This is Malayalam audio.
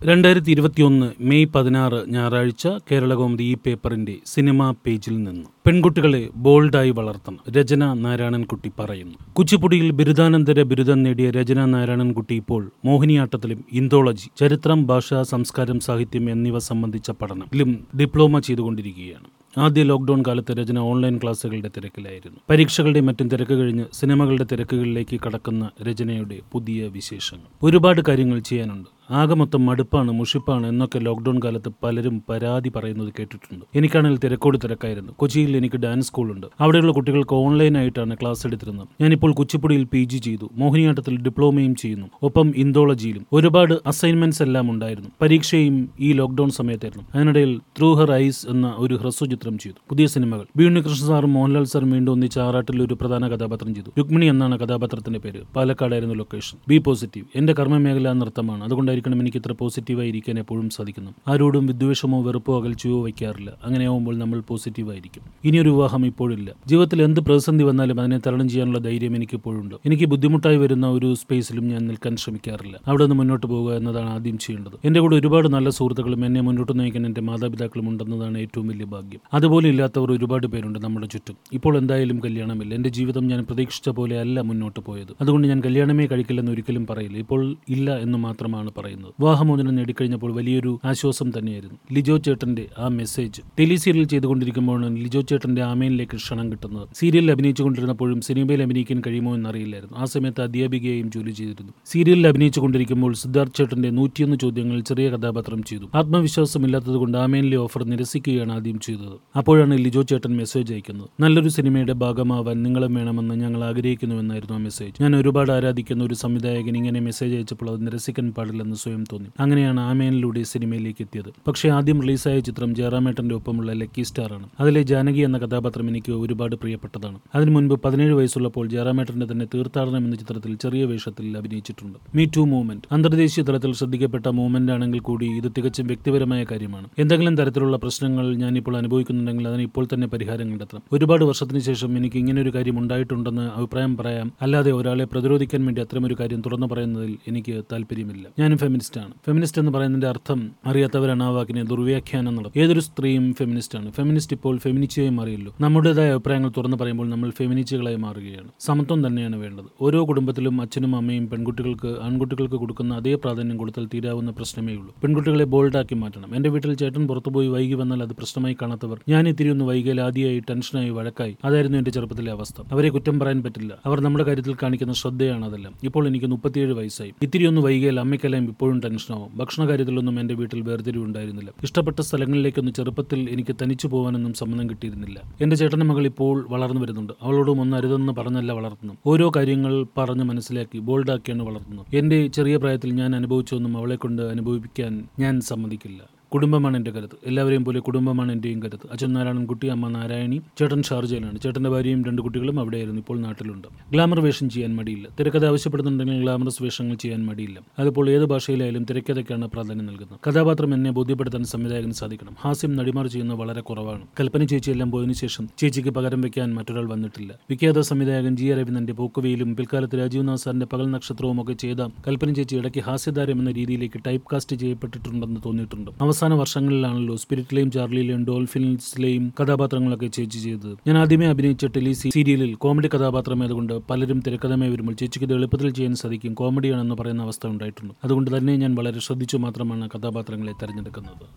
രണ്ടായിരത്തി ഇരുപത്തിയൊന്ന് മെയ് പതിനാറ് ഞായറാഴ്ച കേരളകൗമുദി ഈ പേപ്പറിന്റെ സിനിമാ പേജിൽ നിന്ന് പെൺകുട്ടികളെ ബോൾഡായി വളർത്തണം രചന നാരായണൻകുട്ടി പറയുന്നു കുച്ചിപ്പുടിയിൽ ബിരുദാനന്തര ബിരുദം നേടിയ രചന നാരായണൻകുട്ടി ഇപ്പോൾ മോഹിനിയാട്ടത്തിലും ഇന്തോളജി ചരിത്രം ഭാഷ സംസ്കാരം സാഹിത്യം എന്നിവ സംബന്ധിച്ച പഠനത്തിലും ഡിപ്ലോമ ചെയ്തുകൊണ്ടിരിക്കുകയാണ് ആദ്യ ലോക്ക്ഡൌൺ കാലത്ത് രചന ഓൺലൈൻ ക്ലാസ്സുകളുടെ തിരക്കിലായിരുന്നു പരീക്ഷകളുടെ മറ്റും തിരക്ക് കഴിഞ്ഞ് സിനിമകളുടെ തിരക്കുകളിലേക്ക് കടക്കുന്ന രചനയുടെ പുതിയ വിശേഷങ്ങൾ ഒരുപാട് കാര്യങ്ങൾ ചെയ്യാനുണ്ട് ആകെ മൊത്തം മടുപ്പാണ് മുഷിപ്പാണ് എന്നൊക്കെ ലോക്ക്ഡൌൺ കാലത്ത് പലരും പരാതി പറയുന്നത് കേട്ടിട്ടുണ്ട് എനിക്കാണെങ്കിൽ തിരക്കോട് തിരക്കായിരുന്നു കൊച്ചിയിൽ എനിക്ക് ഡാൻസ് സ്കൂളുണ്ട് അവിടെയുള്ള കുട്ടികൾക്ക് ഓൺലൈനായിട്ടാണ് ക്ലാസ് എടുത്തിരുന്നത് ഞാനിപ്പോൾ കുച്ചിപ്പുടിയിൽ പി ജി ചെയ്തു മോഹിനിയാട്ടത്തിൽ ഡിപ്ലോമയും ചെയ്യുന്നു ഒപ്പം ഇന്തോളജിയിലും ഒരുപാട് അസൈൻമെന്റ്സ് എല്ലാം ഉണ്ടായിരുന്നു പരീക്ഷയും ഈ ലോക്ക്ഡൌൺ സമയത്തായിരുന്നു അതിനിടയിൽ ത്രൂ ഹർ ഐസ് എന്ന ഒരു ഹ്രസ്വചിത്രം ചെയ്തു പുതിയ സിനിമകൾ ബി ഉണ്ണികൃഷ്ണ സാറും മോഹൻലാൽ സാറും വീണ്ടും ഒന്നിച്ച് ആറാട്ടിൽ ഒരു പ്രധാന കഥാപാത്രം ചെയ്തു രുക്മിണി എന്നാണ് കഥാപാത്രത്തിന്റെ പേര് പാലക്കാടായിരുന്നു ലൊക്കേഷൻ ബി പോസിറ്റീവ് എന്റെ കർമ്മ മേഖല നൃത്തമാണ് അതുകൊണ്ടായിരിക്കണം എനിക്ക് ഇത്ര പോസിറ്റീവായി ഇരിക്കാൻ എപ്പോഴും സാധിക്കുന്നു ആരോടും വിദ്വേഷമോ വെറുപ്പോ അകൽച്ചയോ വയ്ക്കാറില്ല അങ്ങനെയാവുമ്പോൾ നമ്മൾ പോസിറ്റീവായിരിക്കും ഇനിയൊരു വിവാഹം ഇപ്പോഴില്ല ജീവിതത്തിൽ എന്ത് പ്രതിസന്ധി വന്നാലും അതിനെ തരണം ചെയ്യാനുള്ള ധൈര്യം എനിക്ക് ഇപ്പോഴുണ്ട് എനിക്ക് ബുദ്ധിമുട്ടായി വരുന്ന ഒരു സ്പേസിലും ഞാൻ നിൽക്കാൻ ശ്രമിക്കാറില്ല അവിടെ നിന്ന് മുന്നോട്ട് പോവുക എന്നതാണ് ആദ്യം ചെയ്യേണ്ടത് എന്റെ കൂടെ ഒരുപാട് നല്ല സുഹൃത്തുക്കളും എന്നെ മുന്നോട്ട് നയിക്കാൻ എന്റെ മാതാപിതാക്കളും ഉണ്ടെന്നതാണ് ഏറ്റവും വലിയ ഭാഗ്യം അതുപോലെ ഇല്ലാത്തവർ ഒരുപാട് പേരുണ്ട് നമ്മുടെ ചുറ്റും ഇപ്പോൾ എന്തായാലും കല്യാണമില്ല എന്റെ ജീവിതം ഞാൻ പ്രതീക്ഷിച്ച പോലെ അല്ല മുന്നോട്ട് പോയത് അതുകൊണ്ട് ഞാൻ കല്യാണമേ കഴിക്കില്ലെന്ന് ഒരിക്കലും പറയില്ല ഇപ്പോൾ ഇല്ല എന്ന് മാത്രമാണ് പറയുന്നത് വിവാഹമോചനം നേടിക്കഴിഞ്ഞപ്പോൾ വലിയൊരു ആശ്വാസം തന്നെയായിരുന്നു ലിജോ ചേട്ടന്റെ ആ മെസ്സേജ് ടെലി സീരിയൽ ചെയ്തുകൊണ്ടിരിക്കുമ്പോഴാണ് ലിജോ ചേട്ടന്റെ ആമയിലേക്ക് ക്ഷണം കിട്ടുന്നത് സീരിയലിൽ അഭിനയിച്ചുകൊണ്ടിരുന്നപ്പോഴും സിനിമയിൽ അഭിനയിക്കാൻ കഴിയുമോ എന്നറിയില്ലായിരുന്നു ആ സമയത്ത് അധ്യാപികയായും ജോലി ചെയ്തിരുന്നു സീരിയലിൽ അഭിനയിച്ചുകൊണ്ടിരിക്കുമ്പോൾ സിദ്ധാർത്ഥ് ചേട്ടന്റെ നൂറ്റിയൊന്ന് ചോദ്യങ്ങളിൽ ചെറിയ കഥാപാത്രം ചെയ്തു ആത്മവിശ്വാസമില്ലാത്തതുകൊണ്ട് ആമേനിലെ ഓഫർ നിരസിക്കുകയാണ് ആദ്യം ചെയ്തത് അപ്പോഴാണ് ലിജോ ചേട്ടൻ മെസ്സേജ് അയക്കുന്നത് നല്ലൊരു സിനിമയുടെ ഭാഗമാവാൻ നിങ്ങളും വേണമെന്ന് ഞങ്ങൾ ആഗ്രഹിക്കുന്നുവെന്നായിരുന്നു ആ മെസ്സേജ് ഞാൻ ഒരുപാട് ആരാധിക്കുന്ന ഒരു സംവിധായകൻ ഇങ്ങനെ മെസ്സേജ് അയച്ചപ്പോൾ അത് നിരസിക്കാൻ പാടില്ലെന്ന് സ്വയം തോന്നി അങ്ങനെയാണ് ആമേനിലൂടെ സിനിമയിലേക്ക് എത്തിയത് പക്ഷേ ആദ്യം റിലീസായ ചിത്രം ജയറാമേട്ടന്റെ ഒപ്പമുള്ള ലക്കി സ്റ്റാർ ആണ് അതിലെ ജാനകി എന്ന കഥാപാത്രം എനിക്ക് ഒരുപാട് പ്രിയപ്പെട്ടതാണ് അതിനു മുൻപ് പതിനേഴ് വയസ്സുള്ളപ്പോൾ ജയറാമേട്ടന്റെ തന്നെ തീർത്ഥാടനം എന്ന ചിത്രത്തിൽ ചെറിയ വേഷത്തിൽ അഭിനയിച്ചിട്ടുണ്ട് മീ ടു മൂവ്മെന്റ് അന്തർദേശീയ തലത്തിൽ ശ്രദ്ധിക്കപ്പെട്ട മൂവ്മെന്റ് ആണെങ്കിൽ കൂടി ഇത് തികച്ചും വ്യക്തിപരമായ കാര്യമാണ് എന്തെങ്കിലും തരത്തിലുള്ള പ്രശ്നങ്ങൾ ഞാൻ ഇപ്പോൾ അനുഭവിക്കുന്നുണ്ടെങ്കിൽ അതിന് ഇപ്പോൾ തന്നെ പരിഹാരം കണ്ടെത്തണം ഒരുപാട് വർഷത്തിന് ശേഷം എനിക്ക് ഇങ്ങനെ ഒരു കാര്യം ഉണ്ടായിട്ടുണ്ടെന്ന് അഭിപ്രായം പറയാം അല്ലാതെ ഒരാളെ പ്രതിരോധിക്കാൻ വേണ്ടി അത്തരമൊരു കാര്യം തുറന്നു പറയുന്നതിൽ എനിക്ക് താല്പര്യമില്ല ഞാനും ഫെമിനിസ്റ്റ് ആണ് ഫെമിനിസ്റ്റ് എന്ന് പറയുന്നതിന്റെ അർത്ഥം അറിയാത്തവരാണ് ആ വാക്കിനെ ദുർവ്യാഖ്യാനം നടത്തും ഏതൊരു സ്ത്രീയും ഫെമിനിസ്റ്റ് ആണ് ഫെമിനിസ്റ്റ് ഇപ്പോൾ ഫെമിനിച്ചയായി മാറിയല്ലോ നമ്മുടേതായ അഭിപ്രായങ്ങൾ തുറന്നു പറയുമ്പോൾ നമ്മൾ ഫെമിനിച്ചുകളായി മാറുകയാണ് സമത്വം തന്നെയാണ് വേണ്ടത് ഓരോ കുടുംബത്തിലും അച്ഛനും അമ്മയും പെൺകുട്ടികൾക്ക് ആൺകുട്ടികൾക്ക് കൊടുക്കുന്ന അതേ പ്രാധാന്യം കൊടുത്താൽ തീരാവുന്ന പ്രശ്നമേ ഉള്ളൂ പെൺകുട്ടികളെ ബോൾഡാക്കി മാറ്റണം എന്റെ വീട്ടിൽ ചേട്ടൻ പുറത്തുപോയി വൈകി വന്നാൽ അത് പ്രശ്നമായി കാണാത്തവർ ഞാൻ ഇത്തിരി ഒന്ന് വൈകിയാൽ ആദ്യമായി ടെൻഷനായി വഴക്കായി അതായിരുന്നു എന്റെ ചെറുപ്പത്തിലെ അവസ്ഥ അവരെ കുറ്റം പറയാൻ പറ്റില്ല അവർ നമ്മുടെ കാര്യത്തിൽ കാണിക്കുന്ന ശ്രദ്ധയാണ് അതെല്ലാം ഇപ്പോൾ എനിക്ക് മുപ്പത്തിയേഴ് വയസ്സായി ഇത്തിരി ഒന്ന് വൈകിയാൽ അമ്മയ്ക്കെല്ലാം ഇപ്പോഴും ടെൻഷനാവും ഭക്ഷണ കാര്യത്തിലൊന്നും എന്റെ വീട്ടിൽ വേർതിരിവുണ്ടായിരുന്നില്ല ഇഷ്ടപ്പെട്ട സ്ഥലങ്ങളിലേക്കൊന്ന് ചെറുപ്പത്തിൽ എനിക്ക് തനിച്ചു പോകാനൊന്നും സമ്മതം കിട്ടിയിരുന്നില്ല എന്റെ ചേട്ടന്റെ മകൾ ഇപ്പോൾ വളർന്നു വരുന്നുണ്ട് അവളോടും ഒന്ന് അരുതെന്ന് പറഞ്ഞല്ല വളർത്തുന്നു ഓരോ കാര്യങ്ങൾ പറഞ്ഞ് മനസ്സിലാക്കി ബോൾഡാക്കിയാണ് വളർത്തുന്നത് എന്റെ ചെറിയ പ്രായത്തിൽ ഞാൻ അനുഭവിച്ചൊന്നും അവളെ കൊണ്ട് അനുഭവിക്കാൻ ഞാൻ സമ്മതിക്കില്ല കുടുംബമാണ് എൻ്റെ കരുത്ത് എല്ലാവരെയും പോലെ കുടുംബമാണ് എൻ്റെയും കരുത്ത് അച്ഛൻ നാരായണൻകുട്ടി അമ്മ നാരായണി ചേട്ടൻ ഷാർജയിലാണ് ചേട്ടൻ്റെ ഭാര്യയും രണ്ട് കുട്ടികളും അവിടെയായിരുന്നു ഇപ്പോൾ നാട്ടിലുണ്ട് ഗ്ലാമർ വേഷം ചെയ്യാൻ മടിയില്ല തിരക്കഥ ആവശ്യപ്പെടുന്നുണ്ടെങ്കിൽ ഗ്ലാമറസ് വേഷങ്ങൾ ചെയ്യാൻ മടിയില്ല അതിപ്പോൾ ഏത് ഭാഷയിലായാലും തിരക്കഥയ്ക്കാണ് പ്രാധാന്യം നൽകുന്നത് കഥാപാത്രം എന്നെ ബോധ്യപ്പെടുത്താൻ സംവിധായകന് സാധിക്കണം ഹാസ്യം നടിമാർ ചെയ്യുന്നത് വളരെ കുറവാണ് കൽപ്പന ചേച്ചി എല്ലാം പോയതിനു ശേഷം ചേച്ചിക്ക് പകരം വെക്കാൻ മറ്റൊരാൾ വന്നിട്ടില്ല വിഖ്യാത സംവിധായകൻ ജി അരവിന്ദന്റെ പോക്കുവയിലും പിൽക്കാലത്ത് രാജീവ് നാസാറിന്റെ പകൽ നക്ഷത്രവും ഒക്കെ ചെയ്ത കൽപ്പന ചേച്ചി ഇടയ്ക്ക് ഹാസ്യതാരം എന്ന രീതിയിലേക്ക് ടൈപ്പ് കാസ്റ്റ് ചെയ്യപ്പെട്ടിട്ടുണ്ടെന്ന് തോന്നിയിട്ടുണ്ട് അവസാന വർഷങ്ങളിലാണല്ലോ സ്പിരിറ്റിലെയും ചാർലിയിലെയും ഡോൾഫിൻസിലെയും കഥാപാത്രങ്ങളൊക്കെ ചേച്ചി ചെയ്തത് ഞാൻ ആദ്യമേ അഭിനയിച്ച ടെലി സീരിയലിൽ കോമഡി കഥാപാത്രമായതുകൊണ്ട് പലരും തിരക്കഥമായി വരുമ്പോൾ ചേച്ചിക്ക് ഇത് എളുപ്പത്തിൽ ചെയ്യാൻ സാധിക്കും കോമഡിയാണെന്ന് പറയുന്ന അവസ്ഥ ഉണ്ടായിട്ടുണ്ട് അതുകൊണ്ട് തന്നെ ഞാൻ വളരെ ശ്രദ്ധിച്ചു മാത്രമാണ് കഥാപാത്രങ്ങളെ തെരഞ്ഞെടുക്കുന്നത്